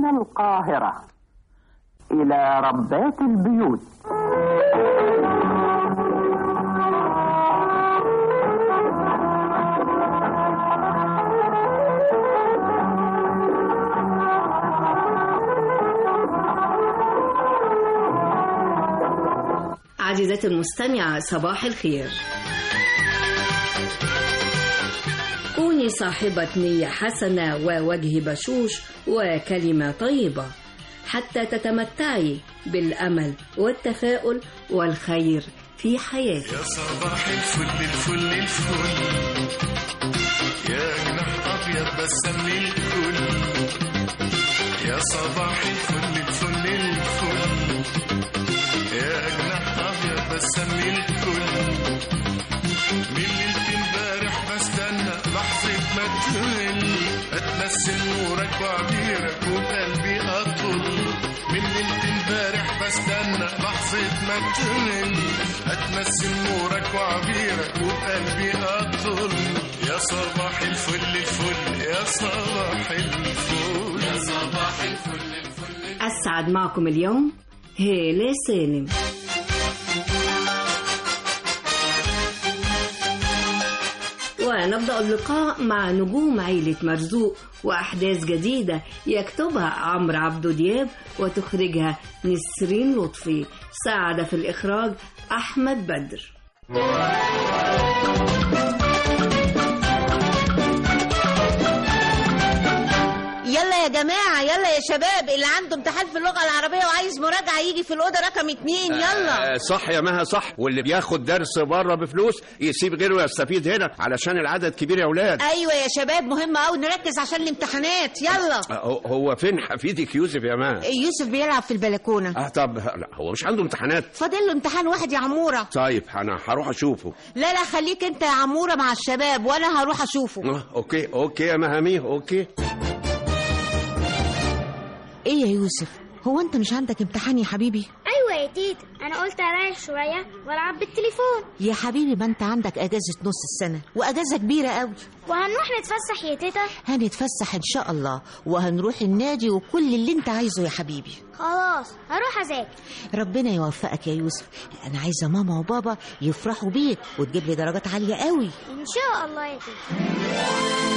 من القاهرة إلى ربات البيوت عزيزتي المستمعة صباح الخير كوني صاحبة نية حسنة ووجه بشوش وكلمة طيبة حتى تتمتعي بالأمل والتفاؤل والخير في حياتك يا صباح الفل الفل الفل يا جناح ابيض بسم الكل يا صباح الفل الفل الفل يا جناح ابيض بسم الكل من ليلة امبارح بستنى لحظة ما تهل اتمثل نورك وعبيرك وبقلبي اطل من ليلة امبارح بستنى لحظة ما تهل اتمثل نورك وعبيرك وبقلبي اطل يا صباح الفل الفل يا صباح الفل يا صباح الفل الفل أسعد معكم اليوم هالة سالم ونبدأ اللقاء مع نجوم عيلة مرزوق وأحداث جديدة يكتبها عمرو عبدو دياب وتخرجها نسرين لطفي ساعد في الإخراج أحمد بدر يلا يا جماعة يلا يا شباب اللي عنده امتحان في اللغة العربية وعايز مراجعة يجي في الأوضة رقم اتنين يلا آه صح يا مها صح واللي بياخد درس بره بفلوس يسيب غيره يستفيد هنا علشان العدد كبير يا اولاد أيوة يا شباب مهم أوي نركز عشان الامتحانات يلا آه، هو- هو فين حفيدك يوسف يا مها يوسف بيلعب في البلكونة اه طب لا هو مش عنده امتحانات فاضل له امتحان واحد يا عمورة طيب انا هروح اشوفه لا لا خليك انت يا عمورة مع الشباب وانا هروح اشوفه آه، اوكي اوكي يا مهاميه اوكي ايه يا يوسف هو انت مش عندك امتحان يا حبيبي ايوه يا تيتا انا قلت اريح شويه والعب بالتليفون يا حبيبي ما انت عندك اجازة نص السنة واجازة كبيرة قوي وهنروح نتفسح يا تيتا هنتفسح ان شاء الله وهنروح النادي وكل اللي انت عايزه يا حبيبي خلاص هروح اذاكر ربنا يوفقك يا يوسف انا عايزه ماما وبابا يفرحوا بيك وتجيب لي درجات عاليه قوي ان شاء الله يا تيتا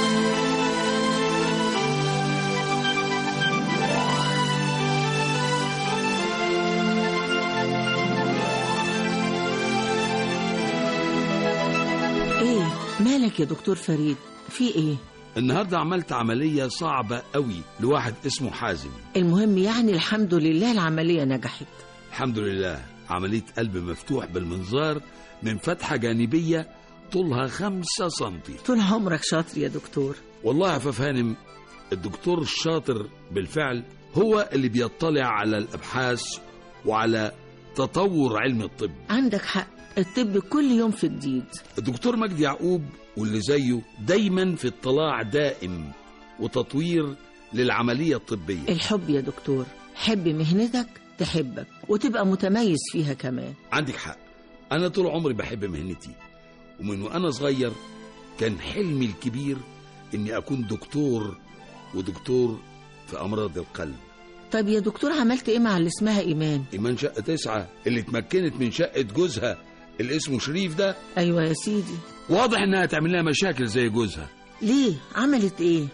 ايه مالك يا دكتور فريد في ايه النهارده عملت عملية صعبة قوي لواحد اسمه حازم المهم يعني الحمد لله العملية نجحت الحمد لله عملية قلب مفتوح بالمنظار من فتحة جانبية طولها خمسة سنتي طول عمرك شاطر يا دكتور والله يا ففهانم الدكتور الشاطر بالفعل هو اللي بيطلع على الأبحاث وعلى تطور علم الطب عندك حق الطب كل يوم في جديد الدكتور مجدي يعقوب واللي زيه دايما في اطلاع دائم وتطوير للعملية الطبية الحب يا دكتور حب مهنتك تحبك وتبقى متميز فيها كمان عندك حق أنا طول عمري بحب مهنتي ومن وأنا صغير كان حلمي الكبير إني أكون دكتور ودكتور في أمراض القلب طب يا دكتور عملت ايه مع اللي اسمها ايمان إيمان شقة تسعة اللي اتمكنت من شقة جوزها اللي اسمه شريف ده ايوه يا سيدي واضح إنها تعمل لها مشاكل زي جوزها ليه عملت ايه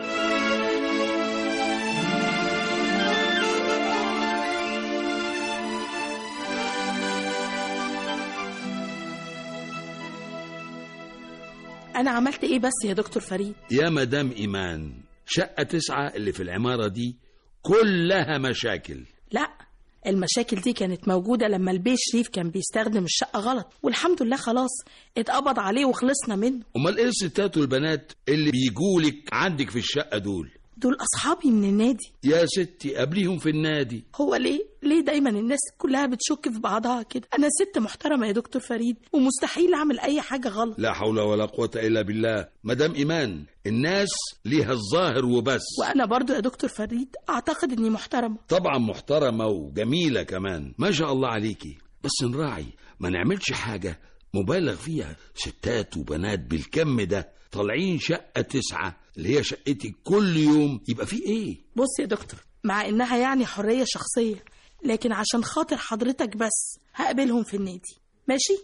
انا عملت ايه بس يا دكتور فريد يا مدام إيمان شقة تسعة اللي في العمارة دي كلها مشاكل لا المشاكل دي كانت موجودة لما البيه شريف كان بيستخدم الشقة غلط والحمد لله خلاص اتقبض عليه وخلصنا منه أمال إيه الستات والبنات اللي بيجولك عندك في الشقة دول دول أصحابي من النادي يا ستي قبليهم في النادي هو ليه ليه دايما الناس كلها بتشك في بعضها كده انا ست محترمة يا دكتور فريد ومستحيل اعمل اي حاجة غلط لا حول ولا قوة إلا بالله مدام إيمان الناس ليها الظاهر وبس وانا برضو يا دكتور فريد اعتقد اني محترمة طبعا محترمة وجميلة كمان ما شاء الله عليكي بس نراعي ما نعملش حاجة مبالغ فيها ستات وبنات بالكم ده طالعين شقة تسعة اللي هي شقتك كل يوم يبقى في ايه بص يا دكتور مع إنها يعني حرية شخصية لكن عشان خاطر حضرتك بس هقابلهم في النادي ماشي؟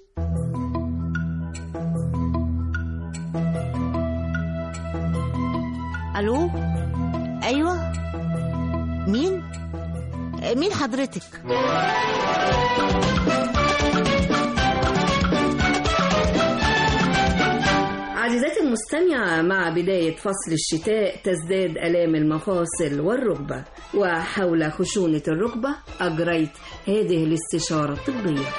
الو ايوه مين آه، مين حضرتك عزيزاتي المستمعة مع بداية فصل الشتاء تزداد آلام المفاصل والركبة وحول خشونة الركبة أجريت هذه الاستشارة الطبية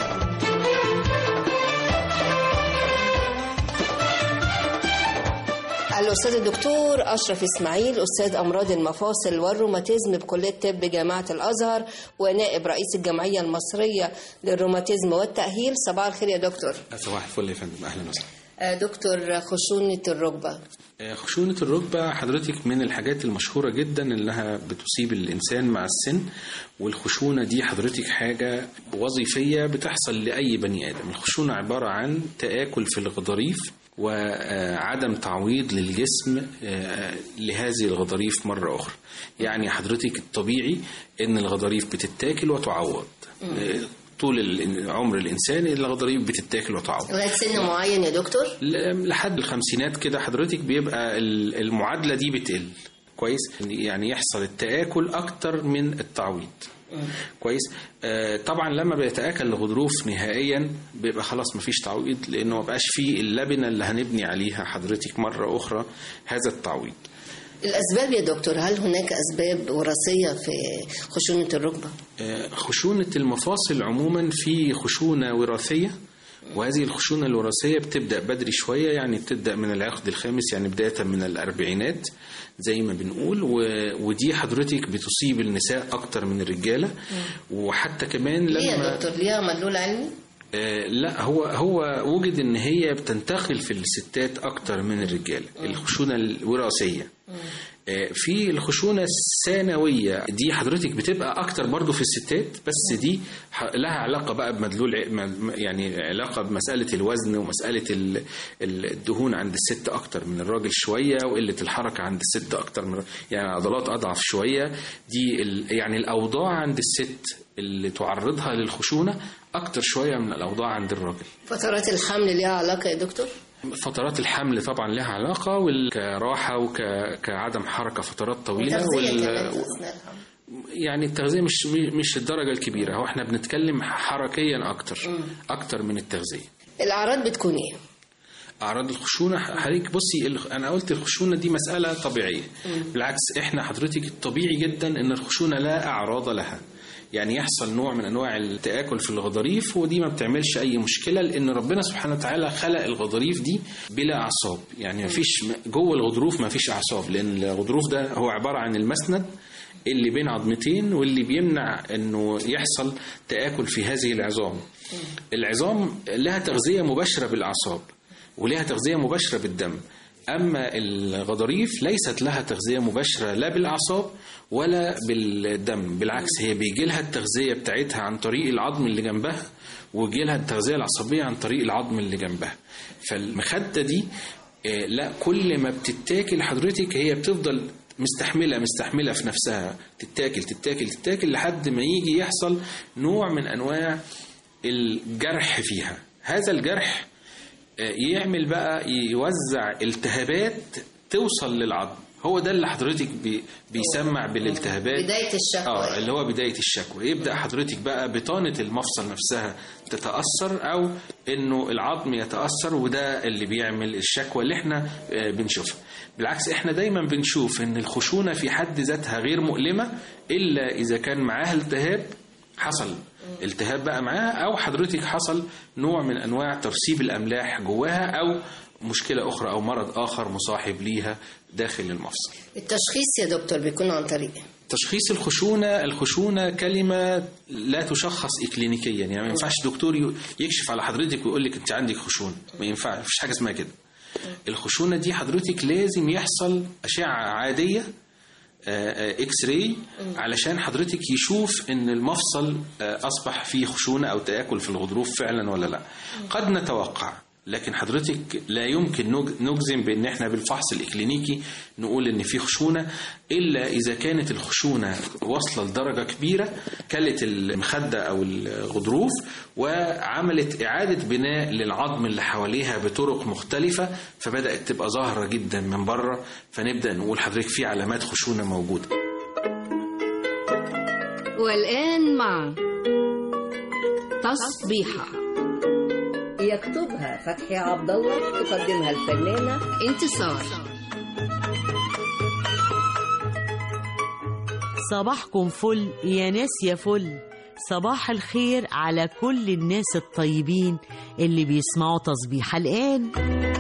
الأستاذ الدكتور أشرف إسماعيل أستاذ أمراض المفاصل والروماتيزم بكلية طب جامعة الأزهر ونائب رئيس الجمعية المصرية للروماتيزم والتأهيل صباح الخير يا دكتور صباح الفل يا فندم اهلا وسهلا آه، دكتور خشونة الركبة آه، خشونة الركبة حضرتك من الحاجات المشهورة جدا انها بتصيب الانسان مع السن والخشونة دي حضرتك حاجة وظيفية بتحصل لأي بني آدم الخشونة عبارة عن تآكل في الغضاريف وعدم تعويض للجسم آه، لهذه الغضاريف مرة أخرى يعني حضرتك الطبيعي ان الغضاريف بتتاكل وتعوض آه، طول ال- عمر الإنسان الغضاريف بتتاكل وتعوض لغاية سن معين يا دكتور ل- لحد الخمسينات كده حضرتك بيبقى ال- المعادلة دي بتقل كويس يعني يحصل التآكل أكتر من التعويض كويس آه طبعا لما بيتآكل الغضروف نهائيا بيبقى خلاص مفيش تعويض لأنه ما بقاش فيه اللبنة اللي هنبني عليها حضرتك مرة أخرى هذا التعويض الأسباب يا دكتور هل هناك أسباب وراثية في خشونة الركبة آه، خشونة المفاصل عموما في خشونة وراثية وهذه الخشونة الوراثية بتبدأ بدري شوية يعني بتبدأ من العقد الخامس يعني بداية من الأربعينات زي ما بنقول و... ودي حضرتك بتصيب النساء أكتر من الرجالة وحتى كمان ليه يا لما دكتور ليها مدلول علمي آه، لا هو هو وجد ان هي بتنتقل في الستات اكتر من الرجال الخشونه الوراثيه آه، في الخشونه الثانويه دي حضرتك بتبقى اكتر برضو في الستات بس دي ح- لها علاقه بقى بمدلول ع- م- يعني علاقه بمساله الوزن ومساله ال- ال- الدهون عند الست اكتر من الراجل شويه وقله الحركه عند الست اكتر من يعني عضلات اضعف شويه دي ال- يعني الاوضاع عند الست اللي تعرضها للخشونه اكتر شويه من الاوضاع عند الراجل فترات الحمل ليها علاقة يا دكتور فترات الحمل طبعا لها علاقة وكراحة وكعدم حركة فترات طويلة والتغذية وال... كمان في أثناء الحمل يعني التغذية مش مش الدرجة الكبيرة هو احنا بنتكلم حركيا أكتر أكتر من التغذية الأعراض بتكون إيه؟ أعراض الخشونة حضرتك بصي ال- أنا قلت الخشونة دي مسألة طبيعية بالعكس احنا حضرتك الطبيعي جدا إن الخشونة لا أعراض لها يعني يحصل نوع من انواع التآكل في الغضاريف ودي ما بتعملش اي مشكله لان ربنا سبحانه وتعالى خلق الغضاريف دي بلا اعصاب يعني ما فيش جوه الغضروف ما فيش اعصاب لان الغضروف ده هو عباره عن المسند اللي بين عظمتين واللي بيمنع انه يحصل تآكل في هذه العظام العظام لها تغذيه مباشره بالاعصاب ولها تغذيه مباشره بالدم أما الغضاريف ليست لها تغذية مباشرة لا بالأعصاب ولا بالدم بالعكس هي بيجي لها التغذية بتاعتها عن طريق العظم اللي جنبها ويجي لها التغذية العصبية عن طريق العظم اللي جنبها فالمخدة دي آه، لا كل ما بتتاكل حضرتك هي بتفضل مستحملة مستحملة في نفسها تتاكل تتاكل تتاكل لحد ما يجي يحصل نوع من أنواع الجرح فيها هذا الجرح يعمل بقى يوزع التهابات توصل للعظم هو ده اللي حضرتك بي بيسمع بالالتهابات بداية الشكوى اه اللي هو بداية الشكوى يبدأ حضرتك بقى بطانة المفصل نفسها تتأثر أو إنه العظم يتأثر وده اللي بيعمل الشكوى اللي احنا آه، بنشوفها بالعكس احنا دايما بنشوف إن الخشونة في حد ذاتها غير مؤلمة إلا إذا كان معاها التهاب حصل التهاب بقى معاها او حضرتك حصل نوع من انواع ترسيب الاملاح جواها او مشكله اخرى او مرض اخر مصاحب ليها داخل المفصل التشخيص يا دكتور بيكون عن طريق إيه؟ تشخيص الخشونة الخشونة كلمة لا تشخص إكلينيكيا يعني ما ينفعش دكتور ي- يكشف على حضرتك ويقول لك أنت عندك خشونة ما ينفعش مفيش حاجة اسمها كده الخشونة دي حضرتك لازم يحصل أشعة عادية آه، آه، اكس راي علشان حضرتك يشوف ان المفصل آه، اصبح فيه خشونه او تاكل في الغضروف فعلا ولا لا قد نتوقع لكن حضرتك لا يمكن نج- نجزم بان احنا بالفحص الاكلينيكي نقول ان في خشونه الا اذا كانت الخشونه واصله لدرجه كبيره كلت المخده او الغضروف وعملت اعاده بناء للعظم اللي حواليها بطرق مختلفه فبدات تبقى ظاهره جدا من بره فنبدا نقول حضرتك في علامات خشونه موجوده والآن مع تصبيحة يكتبها فتحي عبد الله تقدمها الفنانة انتصار صباحكم فل يا ناس يا فل صباح الخير على كل الناس الطيبين اللي بيسمعوا تصبيح الآن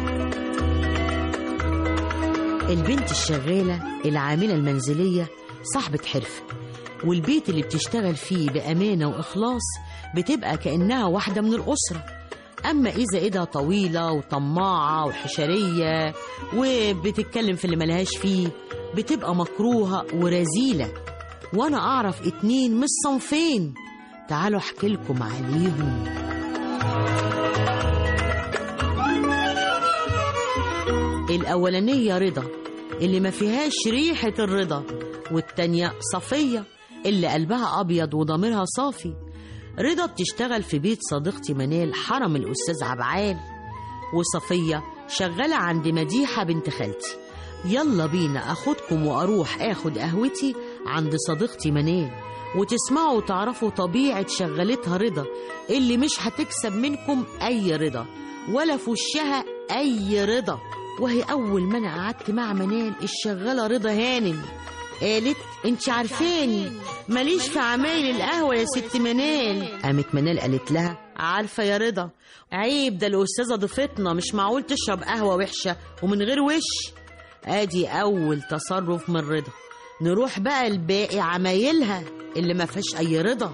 البنت الشغالة العاملة المنزلية صاحبة حرفة والبيت اللي بتشتغل فيه بأمانة وإخلاص بتبقى كأنها واحدة من الأسرة أما إذا إيدها طويلة وطماعة وحشرية وبتتكلم في اللي ملهاش فيه بتبقى مكروهة ورزيلة وأنا أعرف اتنين مش صنفين تعالوا أحكي لكم عليهم الأولانية رضا اللي ما فيهاش ريحة الرضا والتانية صفية اللي قلبها أبيض وضميرها صافي رضا بتشتغل في بيت صديقتي منال حرم الأستاذ عبعال وصفية شغالة عند مديحة بنت خالتي يلا بينا أخدكم وأروح أخد قهوتي عند صديقتي منال وتسمعوا وتعرفوا طبيعة شغالتها رضا اللي مش هتكسب منكم أي رضا ولا في وشها أي رضا وهي أول ما أنا قعدت مع منال الشغالة رضا هانم قالت انت عارفاني ماليش في عمايل القهوة يا ست منال قامت منال قالت لها عارفة يا رضا عيب ده الأستاذة ضيفتنا مش معقول تشرب قهوة وحشة ومن غير وش ادي أول تصرف من رضا نروح بقى الباقي عمايلها اللي ما فيهاش أي رضا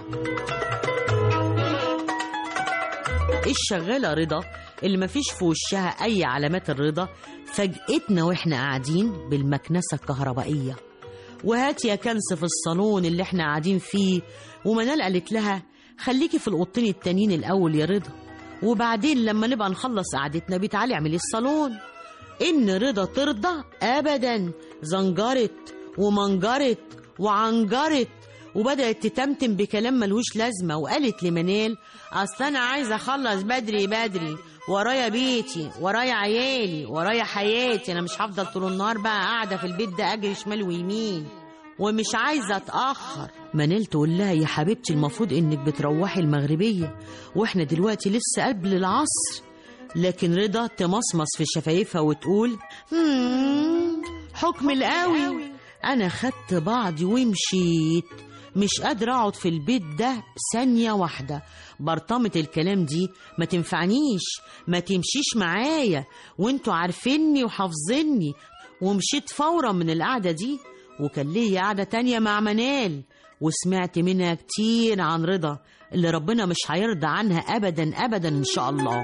الشغالة رضا اللي ما فيش في وشها أي علامات الرضا فاجئتنا وإحنا قاعدين بالمكنسة الكهربائية وهات يا كنس في الصالون اللي احنا قاعدين فيه ومنال قالت لها خليكي في الأوضتين التانيين الأول يا رضا وبعدين لما نبقى نخلص قعدتنا بيه تعالي اعملي الصالون إن رضا ترضى أبدا زنجرت ومنجرت وعنجرت وبدأت تتمتم بكلام ملهوش لازمة وقالت لمنال أصل أنا عايزة أخلص بدري بدري ورايا بيتي ورايا عيالي ورايا حياتي أنا مش هفضل طول النهار بقى قاعدة في البيت ده أجري شمال ويمين ومش عايزة أتأخر منال تقول لها يا حبيبتي المفروض إنك بتروحي المغربية وإحنا دلوقتي لسه قبل العصر لكن رضا تمصمص في شفايفها وتقول "مم، حكم القوي أنا خدت بعضي ومشيت مش قادرة أقعد في البيت ده ثانية واحدة برطمة الكلام دي ما تنفعنيش ما تمشيش معايا وانتوا عارفيني وحافظيني ومشيت فورا من القعدة دي وكان ليا قعدة تانية مع منال وسمعت منها كتير عن رضا اللي ربنا مش هيرضى عنها أبدا أبدا إن شاء الله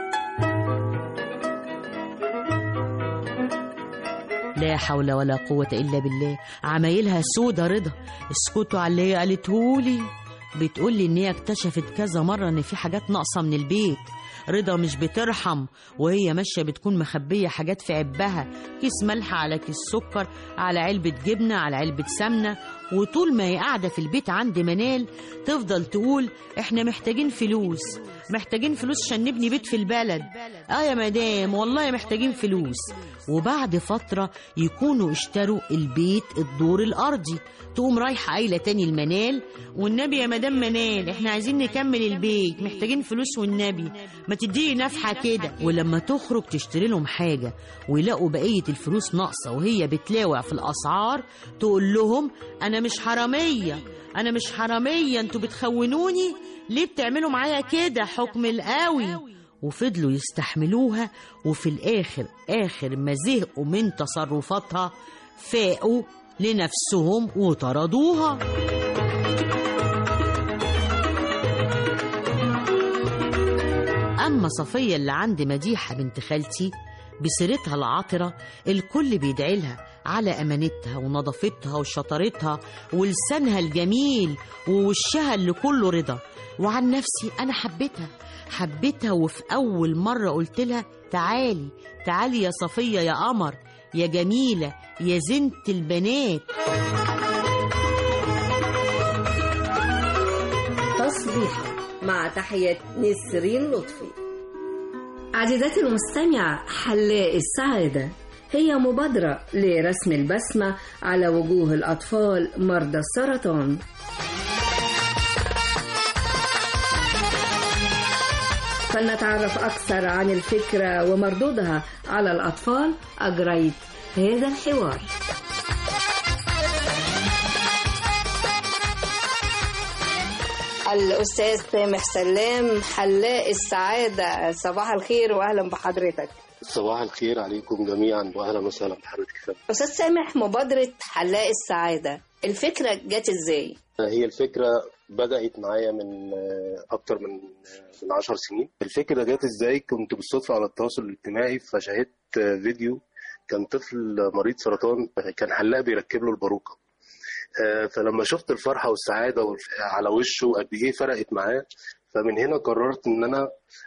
لا حول ولا قوة إلا بالله عمايلها سودة رضا اسكتوا على اللي هي قالتهولي بتقولي إن هي اكتشفت كذا مرة إن في حاجات ناقصة من البيت رضا مش بترحم وهي ماشية بتكون مخبية حاجات في عبها كيس ملح على كيس سكر على علبة جبنة على علبة سمنة وطول ما هي قاعدة في البيت عند منال تفضل تقول احنا محتاجين فلوس محتاجين فلوس عشان نبني بيت في البلد اه يا مدام والله محتاجين فلوس وبعد فترة يكونوا اشتروا البيت الدور الأرضي تقوم رايحة قايلة تاني المنال والنبي يا مدام منال احنا عايزين نكمل البيت محتاجين فلوس والنبي ما تديني نفحة كده ولما تخرج تشتري لهم حاجة ويلاقوا بقية الفلوس ناقصة وهي بتلاوع في الأسعار تقول لهم أنا مش حرامية أنا مش حرامية انتوا بتخونوني ليه بتعملوا معايا كده حكم القوي وفضلوا يستحملوها وفي الآخر آخر ما زهقوا من تصرفاتها فاقوا لنفسهم وطردوها أما صفية اللي عند مديحة بنت خالتي بسيرتها العاطرة الكل بيدعي لها على أمانتها ونظافتها وشطارتها ولسانها الجميل ووشها اللي كله رضا وعن نفسي أنا حبيتها حبيتها وفي أول مرة قلت لها تعالي تعالي يا صفية يا قمر يا جميلة يا زنت البنات تصبيحة مع تحية نسرين لطفي عزيزتي المستمعة حلاق السعادة هي مبادرة لرسم البسمة على وجوه الأطفال مرضى السرطان فلنتعرف أكثر عن الفكرة ومردودها على الأطفال أجريت هذا الحوار الأستاذ سامح سلام حلاق السعادة صباح الخير وأهلا بحضرتك صباح الخير عليكم جميعا واهلا وسهلا بحضرتك فندم. أستاذ سامح مبادرة حلاق السعادة الفكرة جت إزاي؟ هي الفكره بدات معايا من آه، اكتر من آه، من 10 سنين الفكره جت ازاي كنت بالصدفه على التواصل الاجتماعي فشاهدت آه، فيديو كان طفل مريض سرطان كان حلاق بيركب له الباروكه آه، فلما شفت الفرحه والسعاده والف- على وشه وقد ايه فرقت معاه فمن هنا قررت ان انا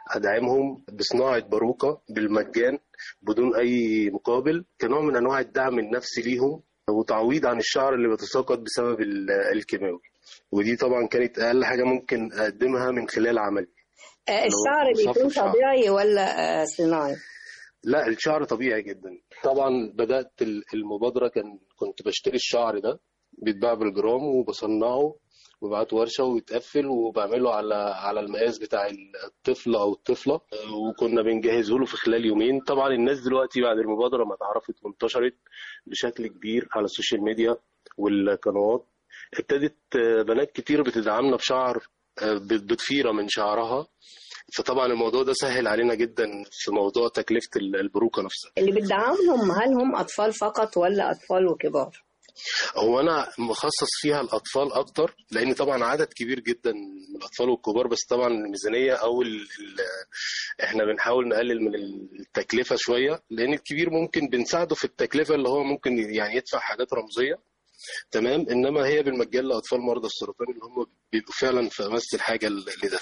ادعمهم بصناعه باروكه بالمجان بدون اي مقابل كنوع من انواع الدعم النفسي ليهم وتعويض عن الشعر اللي بيتساقط بسبب ال- الكيماوي ودي طبعا كانت اقل حاجه ممكن اقدمها من خلال عملي آه، اللي هو الشعر مصفى بيكون الشعر. طبيعي ولا آه، صناعي؟ لا الشعر طبيعي جدا طبعا بدات ال- المبادره كان كنت بشتري الشعر ده بيتباع بالجرام وبصنعه وببعته ورشه ويتقفل وبعمله على على المقاس بتاع الطفل او الطفله وكنا بنجهزه له في خلال يومين طبعا الناس دلوقتي بعد المبادره ما اتعرفت وانتشرت بشكل كبير على السوشيال ميديا والقنوات ابتدت بنات كتير بتدعمنا بشعر بضفيره من شعرها فطبعا الموضوع ده سهل علينا جدا في موضوع تكلفه البروكه نفسها اللي بتدعمهم هل هم أطفال فقط ولا أطفال وكبار؟ هو انا مخصص فيها الاطفال اكتر لان طبعا عدد كبير جدا من الاطفال والكبار بس طبعا الميزانيه او ال ال احنا بنحاول نقلل من التكلفه شويه لان الكبير ممكن بنساعده في التكلفه اللي هو ممكن يعني يدفع حاجات رمزيه تمام انما هي بالمجان لاطفال مرضى السرطان اللي هم بيبقوا فعلا في امس الحاجه لده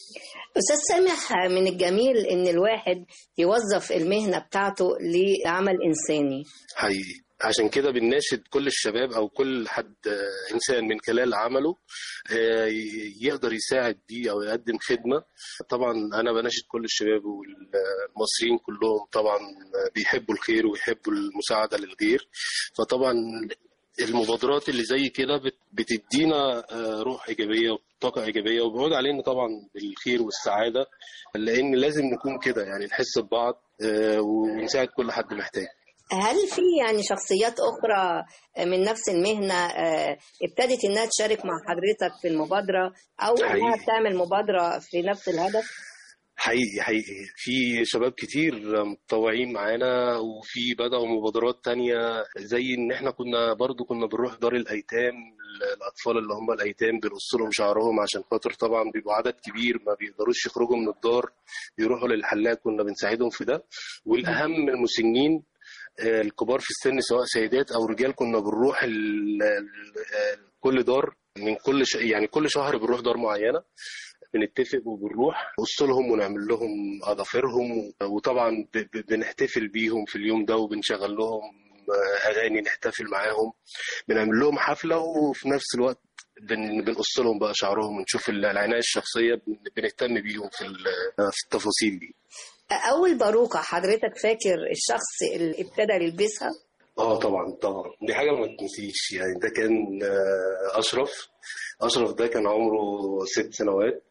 أستاذ سامح من الجميل إن الواحد يوظف المهنة بتاعته لعمل إنساني حقيقي عشان كده بنناشد كل الشباب او كل حد آه، انسان من خلال عمله آه، ي- يقدر يساعد بيه او يقدم خدمه طبعا انا بناشد كل الشباب والمصريين كلهم طبعا بيحبوا الخير ويحبوا المساعده للغير فطبعا المبادرات اللي زي كده بت- بتدينا آه، روح ايجابيه وطاقه ايجابيه وبعود علينا طبعا بالخير والسعاده لان لازم نكون كده يعني نحس ببعض آه، ونساعد كل حد محتاج هل في يعني شخصيات أخرى من نفس المهنة آه، ابتدت إنها تشارك مع حضرتك في المبادرة أو إنها حقيقي. تعمل مبادرة في نفس الهدف؟ حقيقي حقيقي في شباب كتير متطوعين معانا وفي بدأوا مبادرات تانية زي ان احنا كنا برضو كنا بنروح دار الايتام الاطفال اللي هم الايتام بنقص لهم شعرهم عشان خاطر طبعا بيبقوا عدد كبير ما بيقدروش يخرجوا من الدار يروحوا للحلاق كنا بنساعدهم في ده والاهم المسنين آه، الكبار في السن سواء سيدات او رجال كنا بنروح ال- ال- آه، كل دار من كل ش... يعني كل شهر بنروح دار معينه بنتفق وبنروح نقص لهم ونعمل لهم اظافرهم وطبعا ب... ب... بنحتفل بيهم في اليوم ده وبنشغل لهم آه، اغاني نحتفل معاهم بنعمل لهم حفله وفي نفس الوقت بن... بنقص لهم بقى شعرهم ونشوف العنايه الشخصيه بن... بنهتم بيهم في ال... في التفاصيل دي أول باروكة حضرتك فاكر الشخص اللي ابتدى يلبسها؟ اه طبعا طبعا دي حاجه ما تنسيش يعني ده كان آه، اشرف اشرف ده كان عمره ست سنوات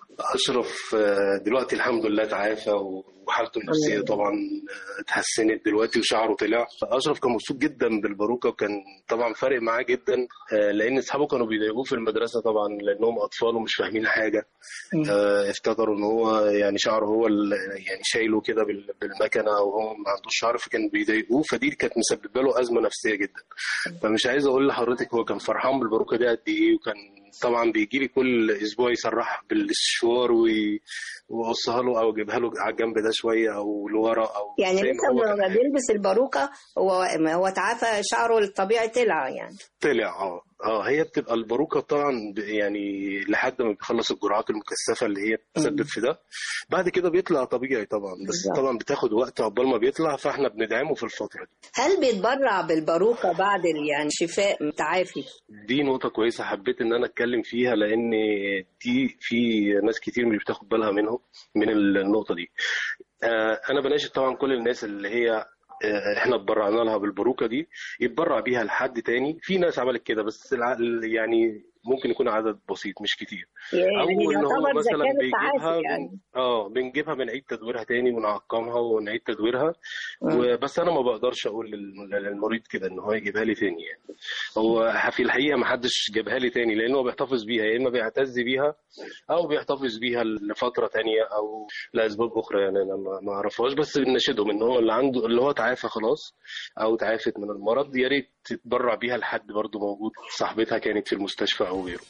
اشرف آه، دلوقتي الحمد لله تعافى وحالته النفسيه طبعا آه، اتحسنت دلوقتي وشعره طلع اشرف كان مبسوط جدا بالباروكه وكان طبعا فارق معاه جدا آه، لان اصحابه كانوا بيضايقوه في المدرسه طبعا لانهم اطفال ومش فاهمين حاجه آه، افتكروا ان هو يعني شعره هو ال- يعني شايله كده بال- بالمكنه وهو ما عندوش شعر فكان بيضايقوه فدي كانت مسببه له ازمه نفسيه جدا فمش عايز اقول لحضرتك هو كان فرحان بالباروكه دي قد ايه وكان طبعا بيجي لي كل اسبوع يسرح بالشوار وي- واقصها له او اجيبها له على الجنب ده شويه او لورا او يعني زي ما لسه هو كان لما بيلبس الباروكة هو هو تعافى شعره الطبيعي طلع يعني طلع اه اه هي بتبقى الباروكه طبعا ب- يعني لحد ما بيخلص الجرعات المكثفه اللي هي بتسبب في ده بعد كده بيطلع طبيعي طبعا بس بالظبط. طبعا بتاخد وقت عقبال ما بيطلع فاحنا بندعمه في الفتره دي هل بيتبرع بالباروكة بعد ال- يعني شفاء تعافي دي نقطة كويسة حبيت إن أنا أتكلم فيها لأن دي في ناس كتير مش بتاخد بالها منهم من النقطة دي. آه، أنا بناشد طبعا كل الناس اللي هي آه، احنا اتبرعنا لها بالباروكه دي يتبرع بيها لحد تاني في ناس عملت كده بس الع- يعني ممكن يكون عدد بسيط مش كتير يعني او ان هو يعتبر مثلا زكاة بيجيبها التعافي من- يعني اه بنجيبها بنعيد تدويرها تاني ونعقمها ونعيد تدويرها وبس انا ما بقدرش اقول لل- للمريض كده ان هو يجيبها لي تاني يعني هو في الحقيقه ما حدش جابها لي تاني لانه هو بيحتفظ بيها يا اما بيعتز بيها او بيحتفظ بيها لفتره تانية او لاسباب اخرى يعني انا ما- ما اعرفهاش بس بنشدهم ان هو اللي عنده اللي هو تعافى خلاص او تعافت من المرض يا ريت تتبرع بيها لحد برضه موجود صاحبتها كانت في المستشفى او غيره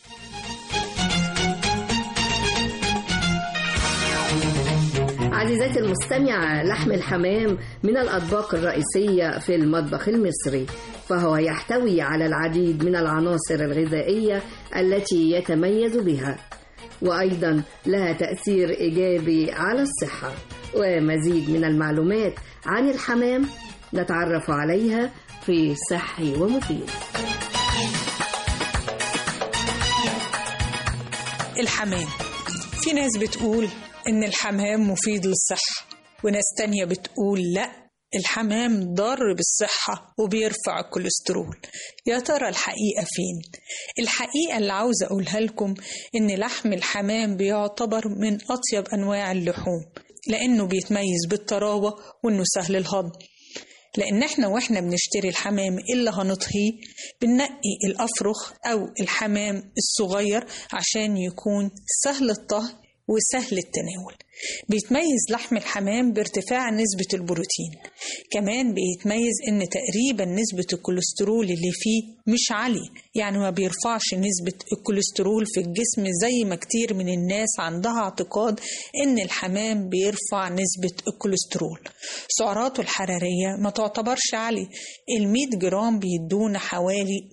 عزيزاتي المستمعة لحم الحمام من الأطباق الرئيسية في المطبخ المصري فهو يحتوي على العديد من العناصر الغذائية التي يتميز بها وأيضا لها تأثير إيجابي على الصحة ومزيد من المعلومات عن الحمام نتعرف عليها في صحي ومفيد الحمام في ناس بتقول إن الحمام مفيد للصحة وناس تانية بتقول لأ الحمام ضار بالصحة وبيرفع الكوليسترول يا ترى الحقيقة فين؟ الحقيقة اللي عاوزة أقولها لكم إن لحم الحمام بيعتبر من أطيب أنواع اللحوم لأنه بيتميز بالطراوة وإنه سهل الهضم لأن احنا واحنا بنشتري الحمام اللي هنطهيه بننقي الأفرخ أو الحمام الصغير عشان يكون سهل الطهي وسهل التناول بيتميز لحم الحمام بارتفاع نسبة البروتين كمان بيتميز ان تقريبا نسبة الكوليسترول اللي فيه مش عالية يعني ما بيرفعش نسبة الكوليسترول في الجسم زي ما كتير من الناس عندها اعتقاد ان الحمام بيرفع نسبة الكوليسترول سعراته الحرارية ما تعتبرش عالية المية جرام بيدونا حوالي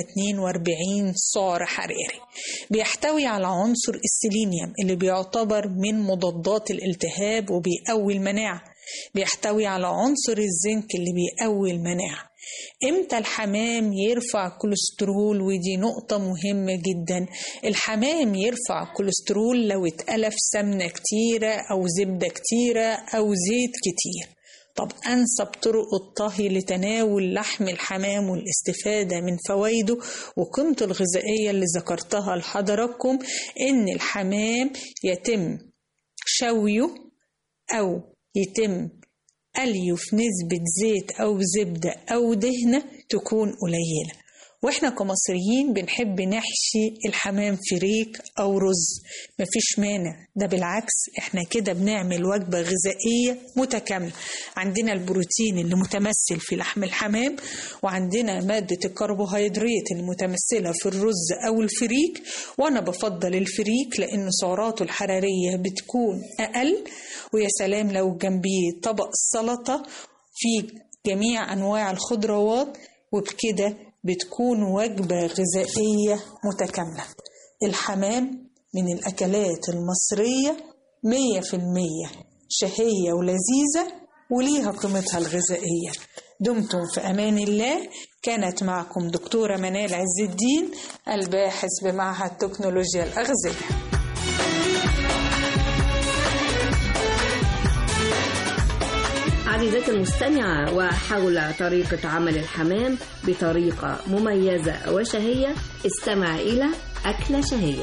142 سعر حراري بيحتوي على عنصر السيلينيوم اللي بيعتبر من مضادات الالتهاب وبيقوي المناعة بيحتوي على عنصر الزنك اللي بيقوي المناعة امتى الحمام يرفع كوليسترول ودي نقطة مهمة جدا الحمام يرفع كوليسترول لو اتقلى في سمنة كتيرة أو زبدة كتيرة أو زيت كتير طب أنسب طرق الطهي لتناول لحم الحمام والاستفادة من فوائده وقيمته الغذائية اللي ذكرتها لحضراتكم إن الحمام يتم شويه أو يتم قليه في نسبة زيت أو زبدة أو دهنة تكون قليلة واحنا كمصريين بنحب نحشي الحمام فريك او رز مفيش مانع ده بالعكس احنا كده بنعمل وجبة غذائية متكاملة عندنا البروتين اللي متمثل في لحم الحمام وعندنا مادة الكربوهيدرات المتمثلة في الرز او الفريك وانا بفضل الفريك لان سعراته الحرارية بتكون اقل ويا سلام لو جنبيه طبق سلطة في جميع انواع الخضروات وبكده بتكون وجبة غذائية متكاملة الحمام من الأكلات المصرية مية في المية شهية ولذيذة وليها قيمتها الغذائية دمتم في أمان الله كانت معكم دكتورة منال عز الدين الباحث بمعهد تكنولوجيا الأغذية عزيزتي المستمعة وحول طريقة عمل الحمام بطريقة مميزة وشهية استمع إلى أكلة شهية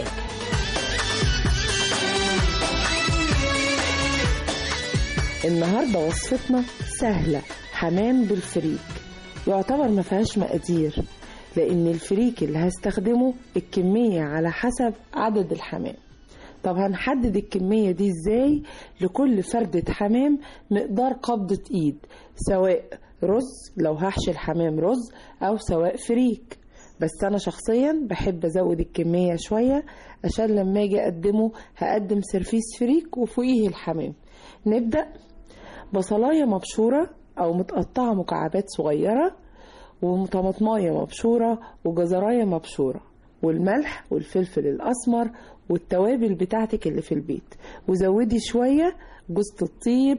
النهاردة وصفتنا سهلة حمام بالفريك يعتبر ما فيهاش مقادير لأن الفريك اللي هستخدمه الكمية على حسب عدد الحمام طب هنحدد الكمية دي ازاي لكل فردة حمام مقدار قبضة ايد سواء رز لو هحشي الحمام رز او سواء فريك بس انا شخصيا بحب ازود الكمية شوية عشان لما اجي اقدمه هقدم سرفيس فريك وفوقيه الحمام نبدأ بصلاية مبشورة او متقطعة مكعبات صغيرة وطماطمايه مبشوره وجزرايه مبشوره والملح والفلفل الاسمر والتوابل بتاعتك اللي في البيت وزودي شويه جوز الطيب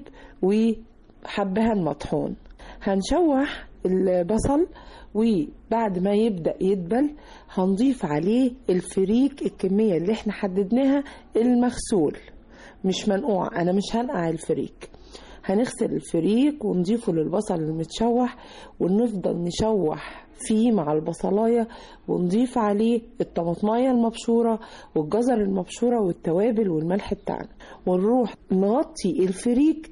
وحبهان مطحون هنشوح البصل وبعد ما يبدأ يدبل هنضيف عليه الفريك الكمية اللي احنا حددناها المغسول مش منقوع انا مش هنقع الفريك هنغسل الفريك ونضيفه للبصل المتشوح ونفضل نشوح فيه مع البصلاية ونضيف عليه الطماطماية المبشورة والجزر المبشورة والتوابل والملح بتاعنا ونروح نغطي الفريك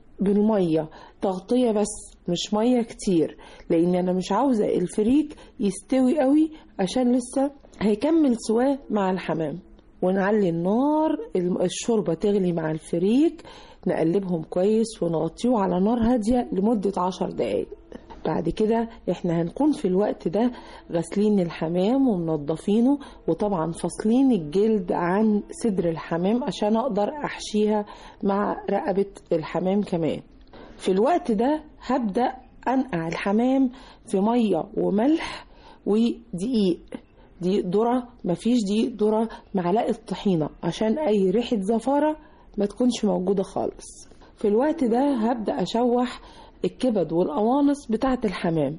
بالمية تغطية بس مش مية كتير لان انا مش عاوزة الفريك يستوي قوي عشان لسه هيكمل سواه مع الحمام ونعلي النار الشوربة تغلي مع الفريك نقلبهم كويس ونغطيه على نار هادية لمدة عشر دقايق بعد كده احنا هنكون في الوقت ده غاسلين الحمام ومنضفينه وطبعا فاصلين الجلد عن صدر الحمام عشان اقدر احشيها مع رقبة الحمام كمان في الوقت ده هبدأ انقع الحمام في مية وملح ودقيق دقيق ذرة مفيش دقيق ذرة معلقة طحينة عشان أي ريحة زفارة ما تكونش موجودة خالص في الوقت ده هبدأ أشوح الكبد والقوانص بتاعة الحمام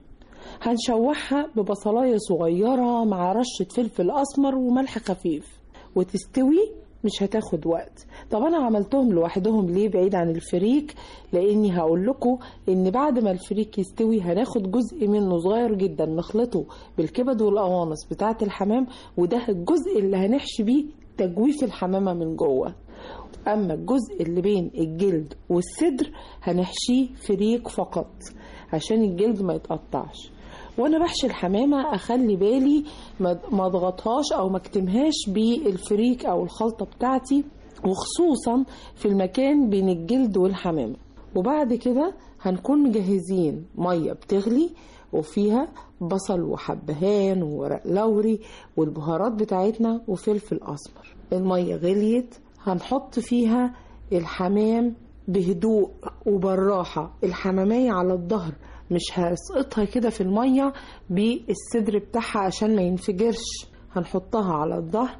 هنشوحها ببصلاية صغيرة مع رشة فلفل أسمر وملح خفيف وتستوي مش هتاخد وقت طب انا عملتهم لوحدهم ليه بعيد عن الفريك لاني هقول لكم ان بعد ما الفريك يستوي هناخد جزء منه صغير جدا نخلطه بالكبد والقوانص بتاعه الحمام وده الجزء اللي هنحشي بيه تجويف الحمامه من جوه اما الجزء اللي بين الجلد والصدر هنحشيه فريك فقط عشان الجلد ما يتقطعش وانا بحشي الحمامه اخلي بالي ما اضغطهاش او ما اكتمهاش بالفريك او الخلطه بتاعتي وخصوصا في المكان بين الجلد والحمامه وبعد كده هنكون مجهزين ميه بتغلي وفيها بصل وحبهان وورق لوري والبهارات بتاعتنا وفلفل اسمر الميه غليت هنحط فيها الحمام بهدوء وبالراحه الحماميه على الظهر مش هسقطها كده في المية بالصدر بتاعها عشان ما ينفجرش هنحطها على الظهر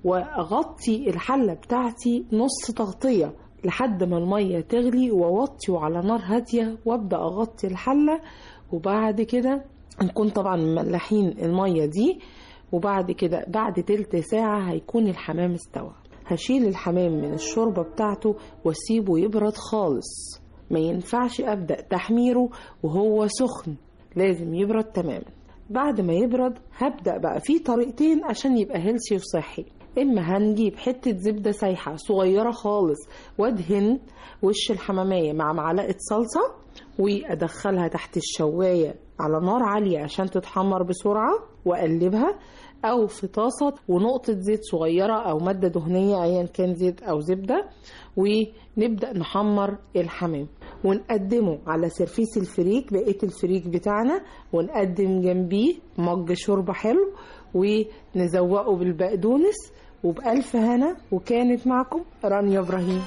واغطي الحلة بتاعتي نص تغطية لحد ما المية تغلي واوطي على نار هادية وابدأ اغطي الحلة وبعد كده نكون طبعا مملحين المية دي وبعد كده بعد تلت ساعة هيكون الحمام استوى هشيل الحمام من الشوربة بتاعته واسيبه يبرد خالص ما ينفعش أبدأ تحميره وهو سخن لازم يبرد تماما بعد ما يبرد هبدأ بقى في طريقتين عشان يبقى هيلثي وصحي إما هنجيب حتة زبدة سايحة صغيرة خالص وادهن وش الحمامية مع معلقة صلصة وأدخلها تحت الشواية على نار عالية عشان تتحمر بسرعة وأقلبها أو في طاسة ونقطة زيت صغيرة أو مادة دهنية أيا كان زيت أو زبدة ونبدأ نحمر الحمام ونقدمه على سرفيس الفريك بقية الفريك بتاعنا ونقدم جنبيه مج شوربة حلو ونزوقه بالبقدونس وبألف هنا وكانت معكم رانيا إبراهيم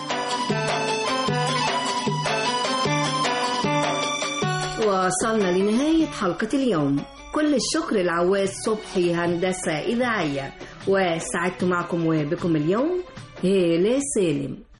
وصلنا لنهاية حلقة اليوم كل الشكر لعواز صبحي هندسة إذاعية وسعدت معكم وبكم اليوم هيلة سالم